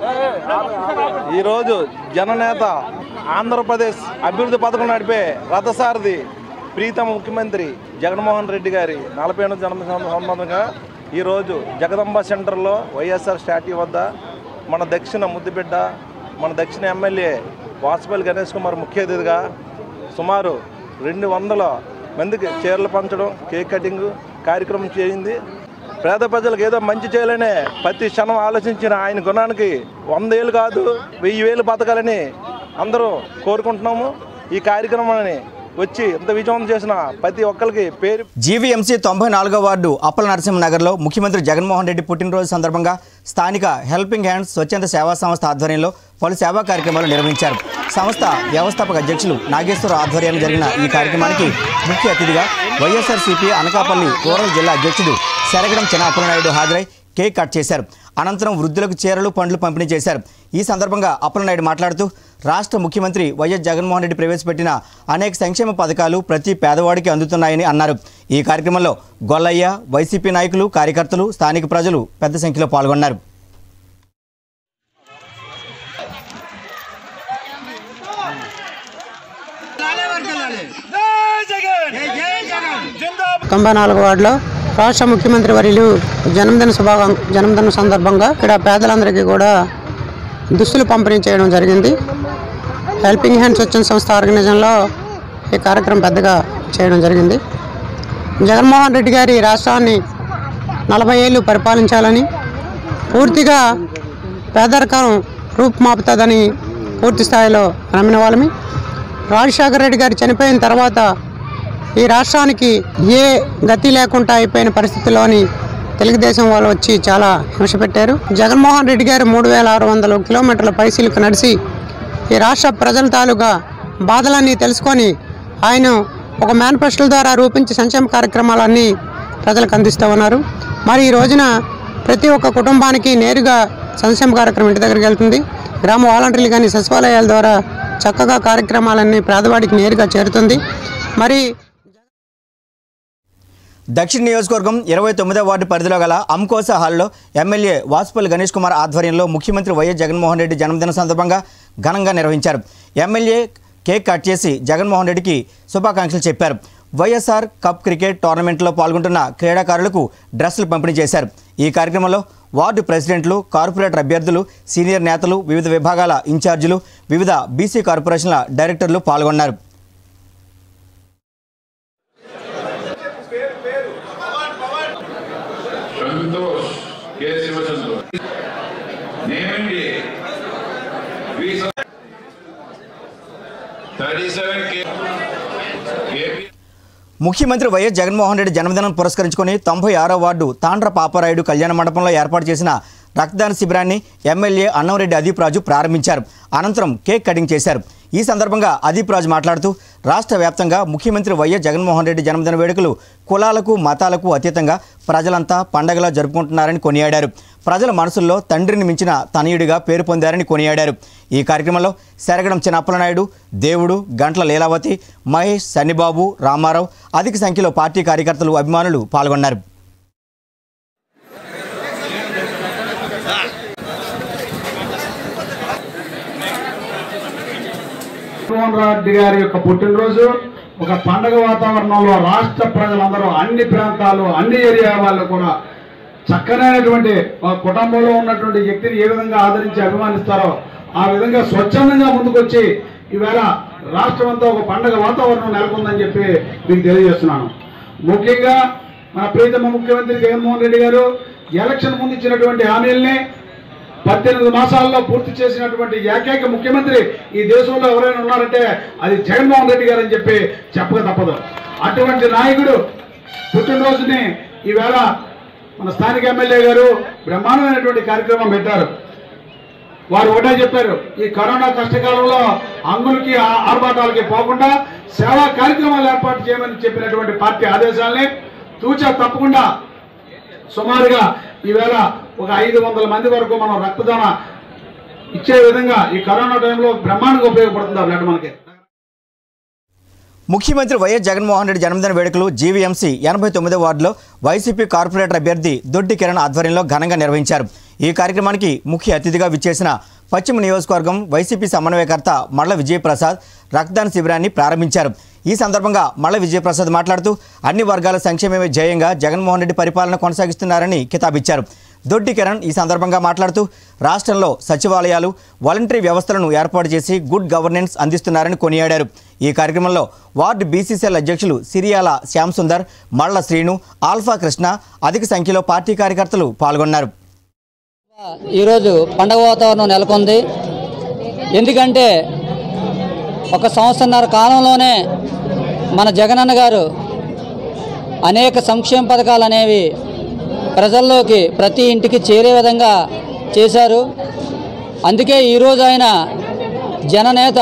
ఈరోజు జననేత ఆంధ్రప్రదేశ్ అభివృద్ధి పథకం నడిపే రథసారథి ప్రీతమ ముఖ్యమంత్రి జగన్మోహన్ రెడ్డి గారి నలభై ఎనిమిది జన్మదిన సంబంధంగా ఈరోజు జగదంబ సెంటర్లో వైఎస్ఆర్ స్టాట్యూ వద్ద మన దక్షిణ ముద్దుబిడ్డ మన దక్షిణ ఎమ్మెల్యే వాసుపల్లి గణేష్ కుమార్ ముఖ్య అతిథిగా సుమారు రెండు వందల మందికి చీరలు పంచడం కేక్ కటింగ్ కార్యక్రమం చేయింది పేద ప్రజలకు ఏదో మంచి చేయాలనే ప్రతి క్షణం ఆలోచించిన ఆయన గుణానికి వంద ఏళ్ళు కాదు వెయ్యి వేలు బతకాలని అందరూ కోరుకుంటున్నాము ఈ కార్యక్రమాన్ని వచ్చి ఇంత విజయం చేసిన ప్రతి ఒక్కరికి పేరు జీవీఎంసీ తొంభై నాలుగో వార్డు అప్పల నరసింహనగర్లో ముఖ్యమంత్రి జగన్మోహన్ రెడ్డి పుట్టినరోజు సందర్భంగా స్థానిక హెల్పింగ్ హ్యాండ్స్ స్వచ్ఛంద సేవా సంస్థ ఆధ్వర్యంలో పలు సేవా కార్యక్రమాలు నిర్వహించారు సంస్థ వ్యవస్థాపక అధ్యక్షులు నాగేశ్వర ఆధ్వర్యంలో జరిగిన ఈ కార్యక్రమానికి ముఖ్య అతిథిగా వైఎస్ఆర్సీపీ అనకాపల్లి రూరల్ జిల్లా అధ్యక్షుడు శరగడం చెన్న అప్పలనాయుడు హాజరై కేక్ కట్ చేశారు అనంతరం వృద్ధులకు చీరలు పండ్లు పంపిణీ చేశారు ఈ సందర్భంగా అప్పలనాయుడు మాట్లాడుతూ రాష్ట్ర ముఖ్యమంత్రి వైఎస్ జగన్మోహన్ రెడ్డి ప్రవేశపెట్టిన అనేక సంక్షేమ పథకాలు ప్రతి పేదవాడికి అందుతున్నాయని అన్నారు ఈ కార్యక్రమంలో గొల్లయ్య వైసీపీ నాయకులు కార్యకర్తలు స్థానిక ప్రజలు పెద్ద సంఖ్యలో పాల్గొన్నారు తొంభై నాలుగు వార్డులో రాష్ట్ర ముఖ్యమంత్రి వర్యులు జన్మదిన శుభాకాం జన్మదిన సందర్భంగా ఇక్కడ పేదలందరికీ కూడా దుస్తులు పంపిణీ చేయడం జరిగింది హెల్పింగ్ హ్యాండ్స్ వచ్చిన సంస్థ ఆర్గనైజేషన్లో ఈ కార్యక్రమం పెద్దగా చేయడం జరిగింది జగన్మోహన్ రెడ్డి గారి రాష్ట్రాన్ని నలభై ఏళ్ళు పరిపాలించాలని పూర్తిగా పేదరికం రూపుమాపుతుందని పూర్తి స్థాయిలో నమ్మిన వాళ్ళమి రాజశేఖర రెడ్డి గారు చనిపోయిన తర్వాత ఈ రాష్ట్రానికి ఏ గతి లేకుండా అయిపోయిన పరిస్థితిలోని తెలుగుదేశం వాళ్ళు వచ్చి చాలా హింస పెట్టారు జగన్మోహన్ రెడ్డి గారు మూడు వేల ఆరు వందల కిలోమీటర్ల పైసీలకు నడిచి ఈ రాష్ట్ర ప్రజల తాలూకా బాధలన్నీ తెలుసుకొని ఆయన ఒక మేనిఫెస్టోల ద్వారా రూపించి సంక్షేమ కార్యక్రమాలన్నీ ప్రజలకు అందిస్తూ ఉన్నారు మరి ఈ రోజున ప్రతి ఒక్క కుటుంబానికి నేరుగా సంక్షేమ కార్యక్రమం ఇంటి దగ్గరికి వెళ్తుంది గ్రామ వాలంటీర్లు కానీ సచివాలయాల ద్వారా చక్కగా కార్యక్రమాలన్నీ పేదవాడికి నేరుగా చేరుతుంది మరి దక్షిణ నియోజకవర్గం ఇరవై తొమ్మిదో వార్డు పరిధిలో గల అంకోస హాల్లో ఎమ్మెల్యే వాసుపల్లి గణేష్ కుమార్ ఆధ్వర్యంలో ముఖ్యమంత్రి వైఎస్ జగన్మోహన్ రెడ్డి జన్మదిన సందర్భంగా ఘనంగా నిర్వహించారు ఎమ్మెల్యే కేక్ కట్ చేసి జగన్మోహన్ రెడ్డికి శుభాకాంక్షలు చెప్పారు వైఎస్ఆర్ కప్ క్రికెట్ టోర్నమెంట్లో పాల్గొంటున్న క్రీడాకారులకు డ్రెస్సులు పంపిణీ చేశారు ఈ కార్యక్రమంలో వార్డు ప్రెసిడెంట్లు కార్పొరేటర్ అభ్యర్థులు సీనియర్ నేతలు వివిధ విభాగాల ఇన్ఛార్జీలు వివిధ బీసీ కార్పొరేషన్ల డైరెక్టర్లు పాల్గొన్నారు సంతోష్ కె శివచంద్ర నేమండి థర్టీ సెవెన్ కే కేపీ ముఖ్యమంత్రి వైఎస్ జగన్మోహన్ రెడ్డి జన్మదినం పురస్కరించుకొని తొంభై ఆరో వార్డు తాండ్ర పాపారాయుడు కళ్యాణ మండపంలో ఏర్పాటు చేసిన రక్తదాన శిబిరాన్ని ఎమ్మెల్యే అన్నంరెడ్డి అదీప్ రాజు ప్రారంభించారు అనంతరం కేక్ కటింగ్ చేశారు ఈ సందర్భంగా అదీప్ రాజు మాట్లాడుతూ రాష్ట్ర వ్యాప్తంగా ముఖ్యమంత్రి వైఎస్ జగన్మోహన్ రెడ్డి జన్మదిన వేడుకలు కులాలకు మతాలకు అతీతంగా ప్రజలంతా పండగలా జరుపుకుంటున్నారని కొనియాడారు ప్రజల మనసుల్లో తండ్రిని మించిన తనయుడిగా పేరు పొందారని కొనియాడారు ఈ కార్యక్రమంలో శరగడం చిన్నప్పలనాయుడు దేవుడు గంట్ల లీలావతి మహేష్ సన్నిబాబు రామారావు అధిక సంఖ్యలో పార్టీ కార్యకర్తలు అభిమానులు పాల్గొన్నారు జగన్మోహన్ రెడ్డి గారి యొక్క పుట్టినరోజు ఒక పండగ వాతావరణంలో రాష్ట్ర ప్రజలందరూ అన్ని ప్రాంతాలు అన్ని ఏరియా వాళ్ళు కూడా చక్కనైనటువంటి ఒక కుటుంబంలో ఉన్నటువంటి వ్యక్తిని ఏ విధంగా ఆదరించి అభిమానిస్తారో ఆ విధంగా స్వచ్ఛందంగా ముందుకొచ్చి ఈవేళ రాష్ట్రం అంతా ఒక పండగ వాతావరణం నెలకొందని చెప్పి మీకు తెలియజేస్తున్నాను ముఖ్యంగా మన ప్రీతమ ముఖ్యమంత్రి జగన్మోహన్ రెడ్డి గారు ఎలక్షన్ ముందు ఇచ్చినటువంటి హామీల్ని పద్దెనిమిది మాసాల్లో పూర్తి చేసినటువంటి ఏకైక ముఖ్యమంత్రి ఈ దేశంలో ఎవరైనా ఉన్నారంటే అది జగన్మోహన్ రెడ్డి గారు అని చెప్పి చెప్పక తప్పదు అటువంటి నాయకుడు పుట్టినరోజుని ఈవేళ మన స్థానిక ఎమ్మెల్యే గారు బ్రహ్మాండమైనటువంటి కార్యక్రమం పెట్టారు వారు ఒకటే చెప్పారు ఈ కరోనా కష్టకాలంలో అంగులకి ఆ- ఆర్భాటాలకి పోకుండా సేవా కార్యక్రమాలు ఏర్పాటు చేయమని చెప్పినటువంటి పార్టీ ఆదేశాలని తూచా తప్పకుండా సుమారుగా ఈవేళ ఒక ఐదు వందల మంది వరకు మనం రక్తదాన ఇచ్చే విధంగా ఈ కరోనా టైంలో బ్రహ్మాండంగా ఉపయోగపడుతుంది ఆ బ్లడ్ మనకి ముఖ్యమంత్రి వైఎస్ జగన్మోహన్ రెడ్డి జన్మదిన వేడుకలు జీవీఎంసీ ఎనభై తొమ్మిదో వార్డులో వైసీపీ కార్పొరేటర్ అభ్యర్థి దొడ్డి కిరణ్ ఆధ్వర్యంలో ఘనంగా నిర్వహించారు ఈ కార్యక్రమానికి ముఖ్య అతిథిగా విచ్చేసిన పశ్చిమ నియోజకవర్గం వైసీపీ సమన్వయకర్త మల్ల విజయప్రసాద్ రక్తదాన శిబిరాన్ని ప్రారంభించారు ఈ సందర్భంగా మల్ల విజయప్రసాద్ మాట్లాడుతూ అన్ని వర్గాల సంక్షేమమే ధ్యేయంగా జగన్మోహన్ రెడ్డి పరిపాలన కొనసాగిస్తున్నారని కితాబిచ్చారు దొడ్డి కిరణ్ ఈ సందర్భంగా మాట్లాడుతూ రాష్ట్రంలో సచివాలయాలు వాలంటరీ వ్యవస్థలను ఏర్పాటు చేసి గుడ్ గవర్నెన్స్ అందిస్తున్నారని కొనియాడారు ఈ కార్యక్రమంలో వార్డు బీసీసీఎల్ అధ్యక్షులు సిరియాల శ్యామ్ సుందర్ మళ్ల శ్రీను ఆల్ఫా కృష్ణ అధిక సంఖ్యలో పార్టీ కార్యకర్తలు పాల్గొన్నారు ఈరోజు పండగ వాతావరణం నెలకొంది ఎందుకంటే ఒక సంవత్సరన్నర కాలంలోనే మన జగనన్న గారు అనేక సంక్షేమ పథకాలు అనేవి ప్రజల్లోకి ప్రతి ఇంటికి చేరే విధంగా చేశారు అందుకే ఈరోజు ఆయన జననేత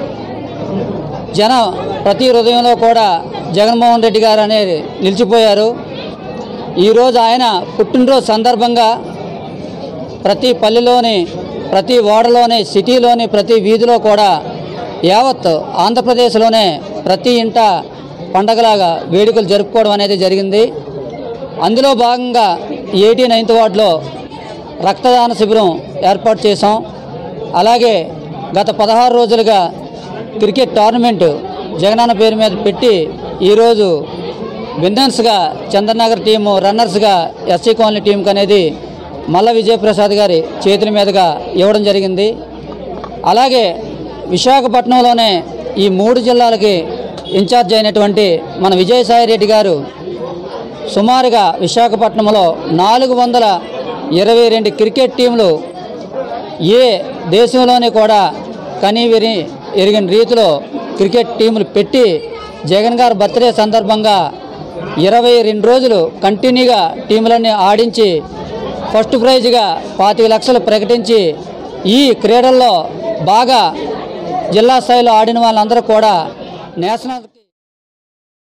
జన ప్రతి హృదయంలో కూడా జగన్మోహన్ రెడ్డి గారు అనేది నిలిచిపోయారు ఈరోజు ఆయన పుట్టినరోజు సందర్భంగా ప్రతి పల్లెలోని ప్రతి ఓడలోని సిటీలోని ప్రతి వీధిలో కూడా యావత్ ఆంధ్రప్రదేశ్లోనే ప్రతి ఇంట పండగలాగా వేడుకలు జరుపుకోవడం అనేది జరిగింది అందులో భాగంగా ఎయిటీ నైన్త్ వార్డులో రక్తదాన శిబిరం ఏర్పాటు చేశాం అలాగే గత పదహారు రోజులుగా క్రికెట్ టోర్నమెంట్ జగనన్న పేరు మీద పెట్టి ఈరోజు విన్నర్స్గా చంద్రనగర్ టీము రన్నర్స్గా ఎస్సీ కాలనీ టీంకి అనేది మల్ల విజయప్రసాద్ గారి చేతుల మీదుగా ఇవ్వడం జరిగింది అలాగే విశాఖపట్నంలోనే ఈ మూడు జిల్లాలకి ఇన్ఛార్జ్ అయినటువంటి మన విజయసాయి రెడ్డి గారు సుమారుగా విశాఖపట్నంలో నాలుగు వందల ఇరవై రెండు క్రికెట్ టీంలు ఏ దేశంలోనే కూడా కనీవిని ఎరిగిన రీతిలో క్రికెట్ టీములు పెట్టి జగన్ గారి బర్త్డే సందర్భంగా ఇరవై రెండు రోజులు కంటిన్యూగా టీములన్నీ ఆడించి ఫస్ట్ ప్రైజ్గా పాతిక లక్షలు ప్రకటించి ఈ క్రీడల్లో బాగా జిల్లా స్థాయిలో ఆడిన వాళ్ళందరూ కూడా నేషనల్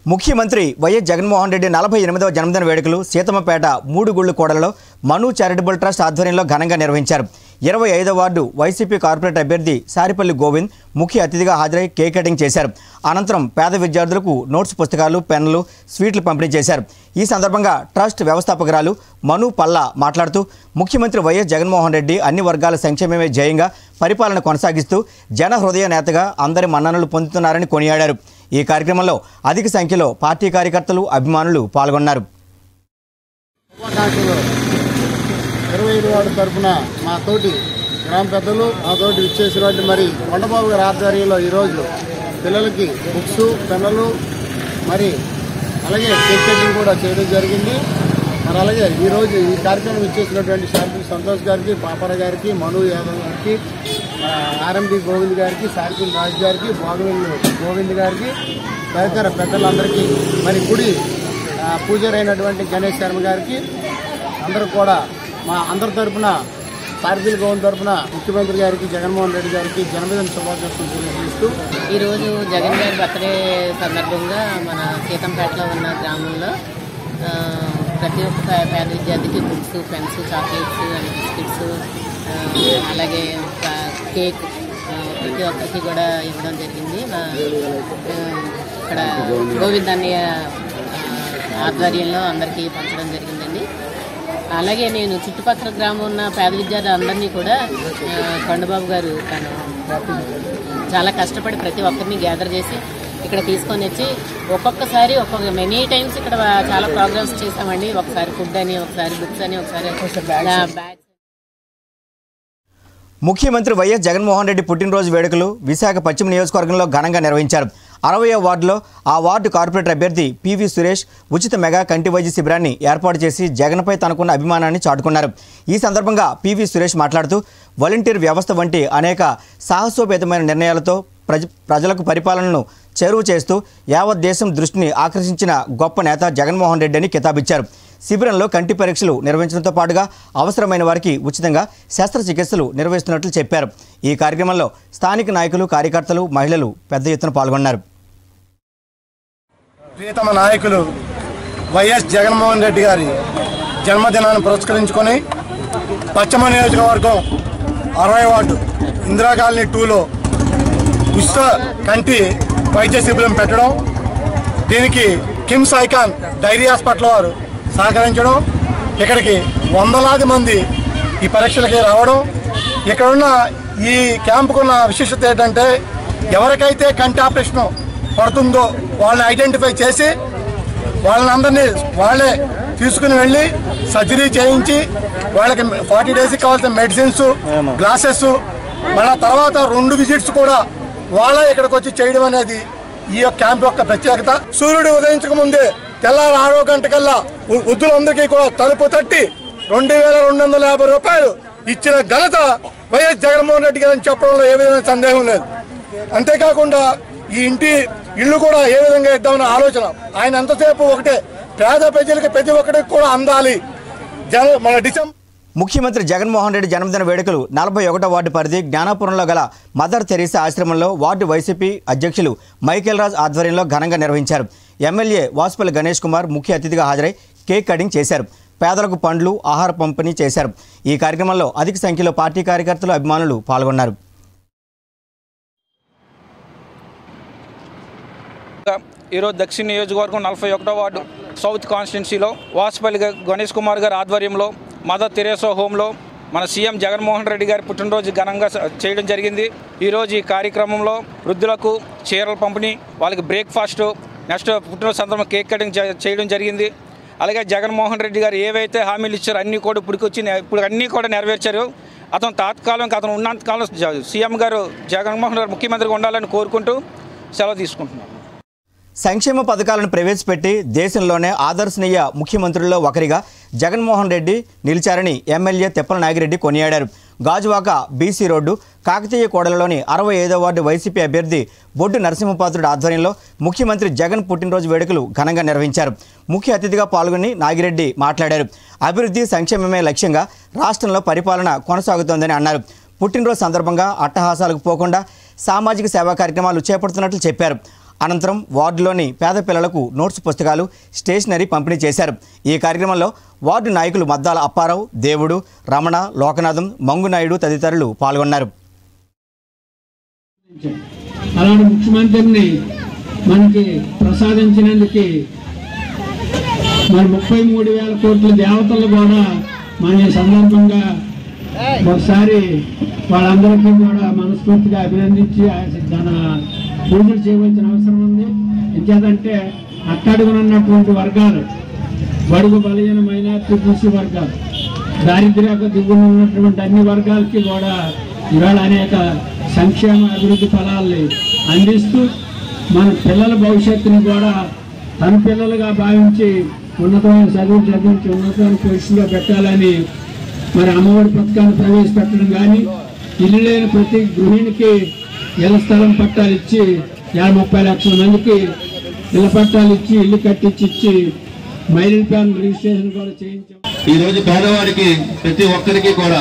ముఖ్యమంత్రి వైఎస్ జగన్మోహన్ రెడ్డి నలభై ఎనిమిదవ జన్మదిన వేడుకలు సీతమ్మపేట మూడు గుళ్ళు కూడలలో మను చారిటబుల్ ట్రస్ట్ ఆధ్వర్యంలో ఘనంగా నిర్వహించారు ఇరవై ఐదవ వార్డు వైసీపీ కార్పొరేట్ అభ్యర్థి సారిపల్లి గోవింద్ ముఖ్య అతిథిగా హాజరై కేక్ కటింగ్ చేశారు అనంతరం పేద విద్యార్థులకు నోట్స్ పుస్తకాలు పెన్నులు స్వీట్లు పంపిణీ చేశారు ఈ సందర్భంగా ట్రస్ట్ వ్యవస్థాపకురాలు మను పల్లా మాట్లాడుతూ ముఖ్యమంత్రి వైఎస్ జగన్మోహన్ రెడ్డి అన్ని వర్గాల సంక్షేమమే జయంగా పరిపాలన కొనసాగిస్తూ జన హృదయ నేతగా అందరి మన్ననలు పొందుతున్నారని కొనియాడారు ఈ కార్యక్రమంలో అధిక సంఖ్యలో పార్టీ కార్యకర్తలు అభిమానులు పాల్గొన్నారు శుభాకాంక్షలు ఇరవై ఐదు వార్డు తరఫున మా తోటి గ్రామ పెద్దలు మా తోటి ఇచ్చేసినటువంటి మరి కొండబాబు గారి ఆధ్వర్యంలో ఈరోజు పిల్లలకి బుక్స్ పెన్నులు మరి అలాగే కేక్ కటింగ్ కూడా చేయడం జరిగింది మరి అలాగే ఈరోజు ఈ కార్యక్రమం ఇచ్చేసినటువంటి శాంతి సంతోష్ గారికి పాపర గారికి మను యాదవ్ గారికి ఆర్ఎండి గోవింద్ గారికి సార్కిల్ రాజు గారికి బాగువెల్లు గోవింద్ గారికి తదితర పెద్దలందరికీ మరి గుడి ఆ, పూజారి అయినటువంటి గణేష్ శర్మ గారికి అందరూ కూడా మా అందరి తరపున సారథిల్ గోవింద్ తరపున ముఖ్యమంత్రి గారికి జగన్మోహన్ రెడ్డి గారికి జన్మదిన శుభాకాంక్షలు తెలియజేస్తూ ఈరోజు జగన్ గారి బర్త్డే సందర్భంగా మన సీతంపేటలో ఉన్న గ్రామంలో ఆ, ప్రతి ఒక్క పే- పేద విద్యార్థికి books pens chocolates and biscuits ఆ, అలాగే ఒక కేక్ ఆ, ప్రతి ఒక్కరికి కూడా ఇవ్వడం జరిగింది మా ఆ, ఇక్కడ గోవింద్ అన్నయ్య ఆ, ఆధ్వర్యంలో అందరికీ పంచడం జరిగిందండి అలాగే నేను చుట్టుపక్కల గ్రామం ఉన్న పేద విద్యార్థులు అందరినీ కూడా ఆ, కొండబాబు గారు తను చాలా కష్టపడి ప్రతి ఒక్కరిని గ్యాదర్ చేసి ఇక్కడ తీసుకొని వచ్చి ఒక్కొక్కసారి ఒక్కొక్క మెనీ టైమ్స్ ఇక్కడ చాలా ప్రోగ్రామ్స్ చేసామండి ఒకసారి ఫుడ్ అని ఒకసారి బుక్స్ అని ఒకసారి బ్యాగ్స్ ముఖ్యమంత్రి వైఎస్ జగన్మోహన్ రెడ్డి పుట్టినరోజు వేడుకలు విశాఖ పశ్చిమ నియోజకవర్గంలో ఘనంగా నిర్వహించారు అరవయో వార్డులో ఆ వార్డు కార్పొరేటర్ అభ్యర్థి పివి సురేష్ ఉచిత మెగా కంటి వైద్య శిబిరాన్ని ఏర్పాటు చేసి జగన్పై తనకున్న అభిమానాన్ని చాటుకున్నారు ఈ సందర్భంగా పివి సురేష్ మాట్లాడుతూ వాలంటీర్ వ్యవస్థ వంటి అనేక సాహసోపేతమైన నిర్ణయాలతో ప్రజ ప్రజలకు పరిపాలనను చేరువ చేస్తూ యావత్ దేశం దృష్టిని ఆకర్షించిన గొప్ప నేత జగన్మోహన్ రెడ్డి అని కితాబిచ్చారు శిబిరంలో కంటి పరీక్షలు నిర్వహించడంతో పాటుగా అవసరమైన వారికి ఉచితంగా శస్త్రచికిత్సలు నిర్వహిస్తున్నట్లు చెప్పారు ఈ కార్యక్రమంలో స్థానిక నాయకులు కార్యకర్తలు మహిళలు పెద్ద ఎత్తున పాల్గొన్నారు ప్రియతమ నాయకులు వైఎస్ జగన్మోహన్ రెడ్డి గారి జన్మదినాన్ని పురస్కరించుకొని పశ్చిమ నియోజకవర్గం అరవై వార్డు ఇందిరా కాలనీ టూలో ఉచిత కంటి వైద్య శిబిరం పెట్టడం దీనికి కిమ్స్ ఐకాన్ డైరీ హాస్పిటల్ వారు సహకరించడం ఇక్కడికి వందలాది మంది ఈ పరీక్షలకి రావడం ఇక్కడ ఉన్న ఈ క్యాంపుకున్న విశిష్టత ఏంటంటే ఎవరికైతే కంటి ఆపరేషన్ పడుతుందో వాళ్ళని ఐడెంటిఫై చేసి వాళ్ళని అందరినీ వాళ్ళే తీసుకుని వెళ్ళి సర్జరీ చేయించి వాళ్ళకి ఫార్టీ డేస్కి కావాల్సిన మెడిసిన్స్ గ్లాసెస్ మళ్ళా తర్వాత రెండు విజిట్స్ కూడా వాళ్ళే ఇక్కడికి వచ్చి చేయడం అనేది ఈ యొక్క క్యాంప్ యొక్క ప్రత్యేకత సూర్యుడు ఉదయించక ముందే తెల్లారి ఆరో గంటకల్లా వృ- వృద్ధులందరికీ కూడా తలుపు తట్టి రెండు వేల రెండు వందల యాభై రూపాయలు ఇచ్చిన ఘనత వైఎస్ జగన్మోహన్ రెడ్డి గారిని చెప్పడంలో ఏ విధమైన సందేహం లేదు అంతేకాకుండా ఈ ఇంటి ఇల్లు కూడా ఏ విధంగా ఇద్దామన్న ఆలోచన ఆయన ఎంతసేపు ఒకటే పేద ప్రజలకి ప్రతి ఒక్కరికి కూడా అందాలి జన మన డిసెంబర్ ముఖ్యమంత్రి జగన్మోహన్ రెడ్డి జన్మదిన వేడుకలు నలభై ఒకటో వార్డు పరిధి జ్ఞానాపురంలో గల మదర్ తెరీసా ఆశ్రమంలో వార్డు వైసీపీ అధ్యక్షులు మైకేల్ రాజ్ ఆధ్వర్యంలో ఘనంగా నిర్వహించారు ఎమ్మెల్యే వాసుపల్లి గణేష్ కుమార్ ముఖ్య అతిథిగా హాజరై కేక్ కటింగ్ చేశారు పేదలకు పండ్లు ఆహార పంపిణీ చేశారు ఈ కార్యక్రమంలో అధిక సంఖ్యలో పార్టీ కార్యకర్తలు అభిమానులు పాల్గొన్నారు ఈరోజు దక్షిణ నియోజకవర్గం నలభై ఒకటో వార్డు సౌత్ కాన్స్టిట్యున్సీలో వాసుపల్లి గ- గణేష్ కుమార్ గారి ఆధ్వర్యంలో మదర్ తెరేసా హోంలో మన సీఎం జగన్మోహన్ రెడ్డి గారి పుట్టినరోజు ఘనంగా స- చేయడం జరిగింది ఈరోజు ఈ కార్యక్రమంలో వృద్ధులకు చీరల పంపిణీ వాళ్ళకి బ్రేక్ఫాస్ట్ నెక్స్ట్ పుట్టినరోజు సందర్భంగా కేక్ కటింగ్ చే- చేయడం జరిగింది అలాగే జగన్మోహన్ రెడ్డి గారు ఏవైతే హామీలు ఇచ్చారో అన్నీ కూడా ఇప్పటికొచ్చి నె- ఇప్పుడు అన్నీ కూడా నెరవేర్చారు అతను తాత్కాలికంగా అతను ఉన్నంతకాలం జ- సీఎం గారు జగన్మోహన్ గారు ముఖ్యమంత్రిగా ఉండాలని కోరుకుంటూ సెలవు తీసుకుంటున్నాను సంక్షేమ పథకాలను ప్రవేశపెట్టి దేశంలోనే ఆదర్శనీయ ముఖ్యమంత్రుల్లో ఒకరిగా జగన్మోహన్ రెడ్డి నిలిచారని ఎమ్మెల్యే తెప్పల నాగిరెడ్డి కొనియాడారు గాజువాక బీసీ రోడ్డు కాకతీయ కోడలలోని అరవై ఐదో వార్డు వైసీపీ అభ్యర్థి బొడ్డు నరసింహపాత్రుడు ఆధ్వర్యంలో ముఖ్యమంత్రి జగన్ పుట్టినరోజు వేడుకలు ఘనంగా నిర్వహించారు ముఖ్య అతిథిగా పాల్గొని నాగిరెడ్డి మాట్లాడారు అభివృద్ధి సంక్షేమమే లక్ష్యంగా రాష్ట్రంలో పరిపాలన కొనసాగుతోందని అన్నారు పుట్టినరోజు సందర్భంగా అట్టహాసాలకు పోకుండా సామాజిక సేవా కార్యక్రమాలు చేపడుతున్నట్లు చెప్పారు అనంతరం వార్డులోని పేద పిల్లలకు నోట్స్ పుస్తకాలు స్టేషనరీ పంపిణీ చేశారు ఈ కార్యక్రమంలో వార్డు నాయకులు మద్దాల అప్పారావు దేవుడు రమణ లోకనాథం మంగునాయుడు తదితరులు పాల్గొన్నారు అలాంటి ముఖ్యమంత్రిని మనకి ప్రసాదించినందుకు మరి ముప్పై మూడు వేల కోట్ల దేవతలు కూడా మన ఈ సందర్భంగా ఒకసారి వాళ్ళందరికీ కూడా మనస్ఫూర్తిగా అభినందించి తన పూజలు చేయవలసిన అవసరం ఉంది ఎంచేదంటే అట్టడుగునున్నటువంటి వర్గాలు బడుగు బలహీన మైనార్టీ కృషి వర్గాలు దారిద్ర్యకు దిగున ఉన్నటువంటి అన్ని వర్గాలకి కూడా ఇవాళ అనేక సంక్షేమ అభివృద్ధి ఫలాల్ని అందిస్తూ మన పిల్లల భవిష్యత్తుని కూడా తన పిల్లలుగా భావించి ఉన్నతమైన చదువు చదివించి ఉన్నతమైన పొజిషన్లో పెట్టాలని మరి అమ్మఒడి పథకాన్ని ప్రవేశపెట్టడం కానీ ఇల్లు లేని ప్రతి గృహిణికి ఇళ్ల స్థలం పట్టాలు ఇచ్చి యాభై ముప్పై లక్షల మందికి ఇళ్ల పట్టాలు ఇచ్చి ఇల్లు కట్టించి ఇచ్చి మైలిన్ ప్లాన్ రిజిస్ట్రేషన్ కూడా చేయించాం ఈ రోజు పేదవాడికి ప్రతి ఒక్కరికి కూడా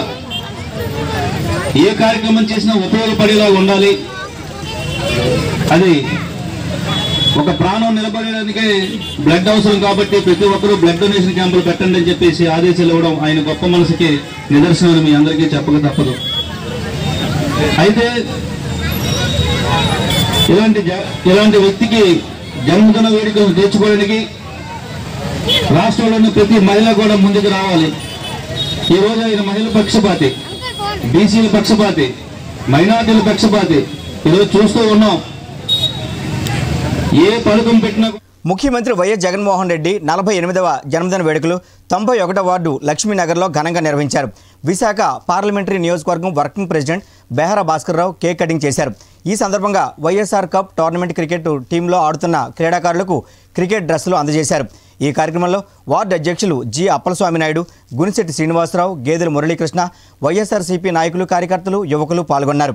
ఏ కార్యక్రమం చేసినా ఉపయోగపడేలా ఉండాలి అది ఒక ప్రాణం నిలబడడానికి బ్లడ్ అవసరం కాబట్టి ప్రతి ఒక్కరూ బ్లడ్ డొనేషన్ క్యాంపులు పెట్టండి అని చెప్పేసి ఆదేశాలు ఇవ్వడం ఆయన గొప్ప మనసుకి నిదర్శనం అని మీ అందరికీ చెప్పక తప్పదు అయితే ఇలాంటి జ- ఇలాంటి వ్యక్తికి జన్మదిన వేడుకలు తెచ్చుకోవడానికి రాష్ట్రంలోని ప్రతి మహిళ కూడా ముందుకు రావాలి ఈ రోజు ఆయన మహిళ పక్షపాతి బీసీల పక్షపాతి మైనార్టీల పక్షపాతి ఈరోజు చూస్తూ ఉన్నాం ఏ పథకం పెట్టినా ముఖ్యమంత్రి వైఎస్ జగన్మోహన్ రెడ్డి నలభై ఎనిమిదవ జన్మదిన వేడుకలు తొంభై ఒకటో వార్డు లక్ష్మీనగర్లో ఘనంగా నిర్వహించారు విశాఖ పార్లమెంటరీ నియోజకవర్గం working president Behara Bhaskarrao cake cutting చేశారు ఈ సందర్భంగా వైఎస్ఆర్ కప్ టోర్నమెంట్ క్రికెట్ టీంలో ఆడుతున్న క్రీడాకారులకు క్రికెట్ డ్రెస్సులు అందజేశారు ఈ కార్యక్రమంలో వార్డు అధ్యక్షులు జి అప్పలస్వామి నాయుడు గునిశెట్టి శ్రీనివాసరావు గేదెల మురళీకృష్ణ వైఎస్ఆర్సీపీ నాయకులు కార్యకర్తలు యువకులు పాల్గొన్నారు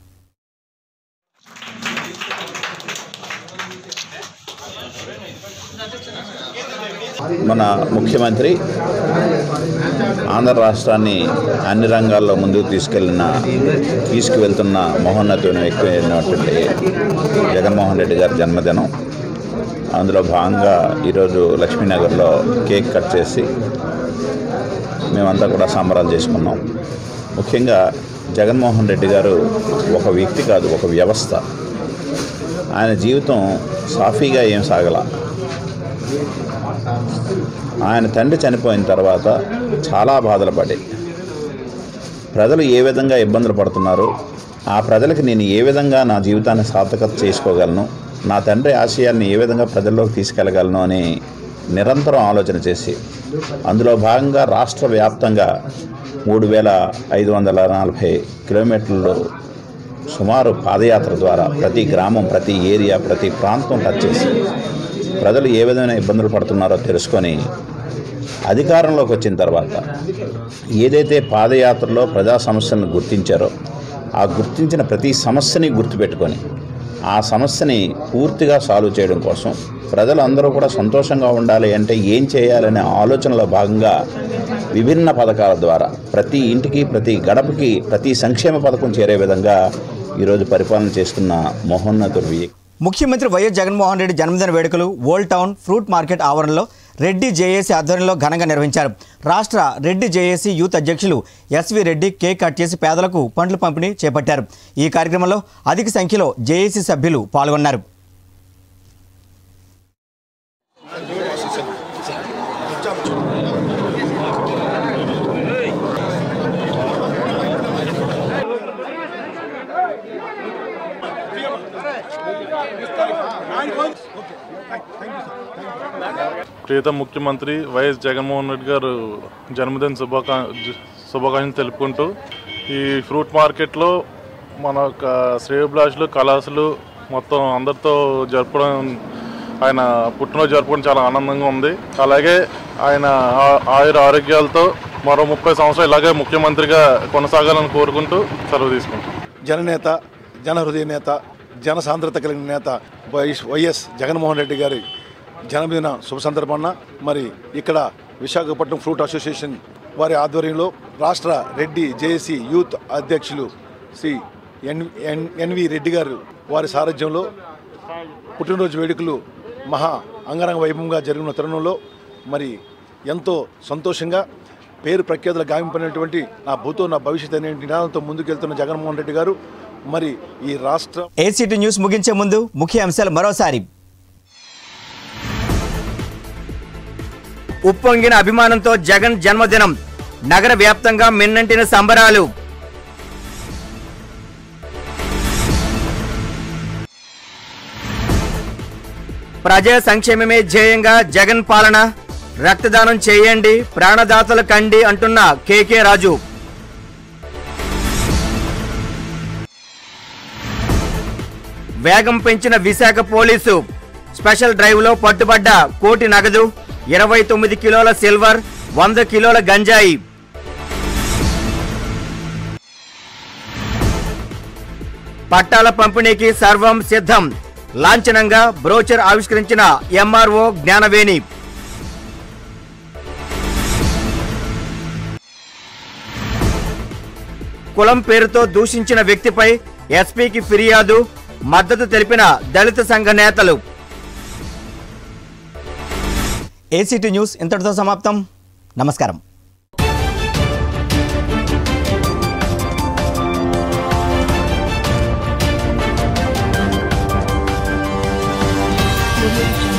మన ముఖ్యమంత్రి ఆంధ్ర రాష్ట్రాన్ని అన్ని రంగాల్లో ముందుకు తీసుకెళ్ళిన తీసుకువెళ్తున్న మహోన్నతమైన వ్యక్తి అయినటువంటి జగన్మోహన్ రెడ్డి గారి జన్మదినం అందులో భాగంగా ఈరోజు లక్ష్మీనగర్లో కేక్ కట్ చేసి మేమంతా కూడా సంబరాలు చేసుకున్నాం ముఖ్యంగా జగన్మోహన్ రెడ్డి గారు ఒక వ్యక్తి కాదు ఒక వ్యవస్థ ఆయన జీవితం సాఫీగా ఏం సాగల ఆయన తండ్రి చనిపోయిన తర్వాత చాలా బాధలు పడి ప్రజలు ఏ విధంగా ఇబ్బందులు పడుతున్నారు ఆ ప్రజలకు నేను ఏ విధంగా నా జీవితాన్ని సార్థకత చేసుకోగలను నా తండ్రి ఆశయాల్ని ఏ విధంగా ప్రజల్లోకి తీసుకెళ్ళగలను అని నిరంతరం ఆలోచన చేసి అందులో భాగంగా రాష్ట్ర వ్యాప్తంగా మూడు వేల ఐదు వందల నలభై కిలోమీటర్లు సుమారు పాదయాత్ర ద్వారా ప్రతి గ్రామం ప్రతి ఏరియా ప్రతి ప్రాంతం టచ్ చేసి ప్రజలు ఏ విధమైన ఇబ్బందులు పడుతున్నారో తెలుసుకొని అధికారంలోకి వచ్చిన తర్వాత ఏదైతే పాదయాత్రలో ప్రజా సమస్యలను గుర్తించారో ఆ గుర్తించిన ప్రతి సమస్యని గుర్తుపెట్టుకొని ఆ సమస్యని పూర్తిగా సాల్వ్ చేయడం కోసం ప్రజలు అందరూ కూడా సంతోషంగా ఉండాలి అంటే ఏం చేయాలనే ఆలోచనలో భాగంగా విభిన్న పథకాల ద్వారా ప్రతి ఇంటికి ప్రతి గడపకి ప్రతి సంక్షేమ పథకం చేరే విధంగా ఈరోజు పరిపాలన చేస్తున్న మహోన్నతుడు వ్యక్తి ముఖ్యమంత్రి వైఎస్ జగన్మోహన్ రెడ్డి జన్మదిన వేడుకలు ఓల్డ్ టౌన్ ఫ్రూట్ మార్కెట్ ఆవరణలో రెడ్డి జేఏసీ ఆధ్వర్యంలో ఘనంగా నిర్వహించారు రాష్ట్ర రెడ్డి జేఏసీ యూత్ అధ్యక్షులు ఎస్వి రెడ్డి కేక్ కట్ చేసి పేదలకు పండ్లు పంపిణీ చేపట్టారు ఈ కార్యక్రమంలో అధిక సంఖ్యలో జేఏసీ సభ్యులు పాల్గొన్నారు ప్రియతమ ముఖ్యమంత్రి వైఎస్ జగన్మోహన్ రెడ్డి గారు జన్మదిన శుభాకా శుభాకాంక్షలు తెలుపుకుంటూ ఈ ఫ్రూట్ మార్కెట్లో మన యొక్క శ్రేయభిలాషులు కళాసులు మొత్తం అందరితో జరపడం ఆయన పుట్టినరోజు జరుపుకోవడం చాలా ఆనందంగా ఉంది అలాగే ఆయన ఆ- ఆయుర ఆరోగ్యాలతో మరో ముప్పై సంవత్సరాలు ఇలాగే ముఖ్యమంత్రిగా కొనసాగాలని కోరుకుంటూ సెలవు తీసుకుంటాం జననేత జనహృదయ నేత జనసాంద్రత కలిగిన నేత వైఎస్ వైఎస్ జగన్మోహన్ రెడ్డి గారి జన్మదిన శుభ సందర్భాన మరి ఇక్కడ విశాఖపట్నం ఫ్రూట్ అసోసియేషన్ వారి ఆధ్వర్యంలో రాష్ట్ర రెడ్డి జేఏసీ యూత్ అధ్యక్షులు Shri N N NV Reddy గారు వారి సారథ్యంలో పుట్టినరోజు వేడుకలు మహా అంగరంగ వైభవంగా జరిగిన తరుణంలో మరి ఎంతో సంతోషంగా పేరు ప్రఖ్యాతులు గావింపినటువంటి నా భూతో నా భవిష్యత్ అనే నినాదంతో ముందుకెళ్తున్న జగన్మోహన్ రెడ్డి గారు మరి ఈ రాష్ట్ర ఏసీటీ న్యూస్ ముగించే ముందు ముఖ్య అంశాలు మరోసారి ఉప్పొంగిన అభిమానంతో జగన్ జన్మదినం నగర వ్యాప్తంగా మిన్నంటిన సంబరాలు ప్రజా సంక్షేమమే ధ్యేయంగా జగన్ పాలన రక్తదానం చేయండి ప్రాణదాతల కండి అంటున్న కేకే రాజు వేగం పెంచిన విశాఖ పోలీసు స్పెషల్ డ్రైవ్లో పట్టుబడ్డ కోటి నగదు ఇరవై తొమ్మిది కిలోల సిల్వర్ వంద కిలోల గంజాయి పట్టాల పంపిణీకి సర్వం సిద్ధం లాంఛనంగా బ్రోచర్ ఆవిష్కరించిన ఎంఆర్ఓ జ్ఞానవేణి కులం పేరుతో దూషించిన వ్యక్తిపై ఎస్పీకి ఫిర్యాదు మద్దతు తెలిపిన దళిత సంఘ నేతలు ఏసీటీ న్యూస్ ఇంతటితో సమాప్తం నమస్కారం Thank you.